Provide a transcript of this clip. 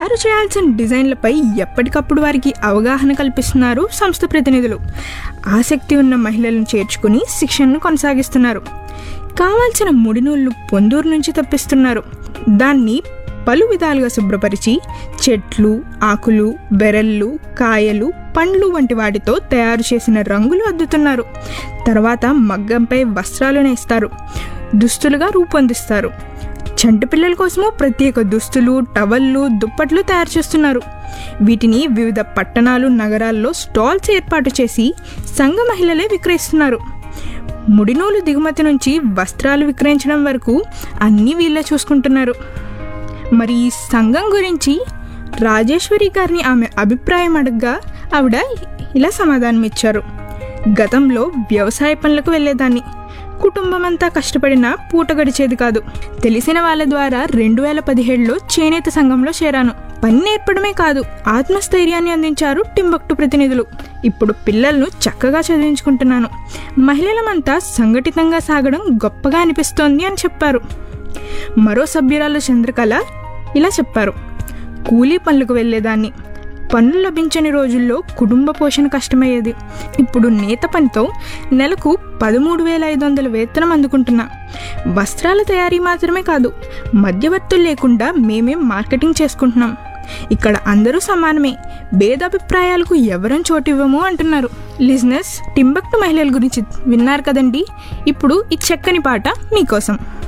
తయారు చేయాల్సిన డిజైన్లపై ఎప్పటికప్పుడు వారికి అవగాహన కల్పిస్తున్నారు సంస్థ ప్రతినిధులు ఆసక్తి ఉన్న మహిళలను చేర్చుకుని శిక్షణను కొనసాగిస్తున్నారు కావాల్సిన ముడినూళ్ళు పొందూరు నుంచి తెప్పిస్తున్నారు దాన్ని పలు విధాలుగా శుభ్రపరిచి చెట్లు ఆకులు బెరళ్ళు కాయలు పండ్లు వంటి వాటితో తయారు చేసిన రంగులు అద్దుతున్నారు తర్వాత మగ్గంపై వస్త్రాలు నేస్తారు దుస్తులుగా రూపొందిస్తారు చంటి పిల్లల కోసము ప్రత్యేక దుస్తులు టవళ్ళు దుప్పట్లు తయారు చేస్తున్నారు వీటిని వివిధ పట్టణాలు నగరాల్లో స్టాల్స్ ఏర్పాటు చేసి సంఘ మహిళలే విక్రయిస్తున్నారు ముడినూలు దిగుమతి నుంచి వస్త్రాలు విక్రయించడం వరకు అన్నీ వీళ్ళే చూసుకుంటున్నారు మరి ఈ సంఘం గురించి రాజేశ్వరి గారిని ఆమె అభిప్రాయం అడగగా ఆవిడ ఇలా సమాధానం ఇచ్చారు గతంలో వ్యవసాయ పనులకు వెళ్ళేదాన్ని కుటుంబం అంతా కష్టపడినా పూట గడిచేది కాదు తెలిసిన వాళ్ళ ద్వారా రెండు వేల పదిహేడులో చేనేత సంఘంలో చేరాను పని నేర్పడమే కాదు ఆత్మస్థైర్యాన్ని అందించారు టింబక్టు ప్రతినిధులు ఇప్పుడు పిల్లలను చక్కగా చదివించుకుంటున్నాను మహిళలమంతా సంఘటితంగా సాగడం గొప్పగా అనిపిస్తోంది అని చెప్పారు మరో సభ్యురాలు చంద్రకళ ఇలా చెప్పారు కూలీ పనులకు వెళ్ళేదాన్ని పనులు లభించని రోజుల్లో కుటుంబ పోషణ కష్టమయ్యేది ఇప్పుడు నేత పనితో నెలకు పదమూడు వేల ఐదు వందల వేతనం అందుకుంటున్నా వస్త్రాల తయారీ మాత్రమే కాదు మధ్యవర్తులు లేకుండా మేమే మార్కెటింగ్ చేసుకుంటున్నాం ఇక్కడ అందరూ సమానమే భేదాభిప్రాయాలకు ఎవరం చోటివ్వము అంటున్నారు లిజినెస్ టింబక్టు మహిళల గురించి విన్నారు కదండి ఇప్పుడు ఈ చక్కని పాట మీకోసం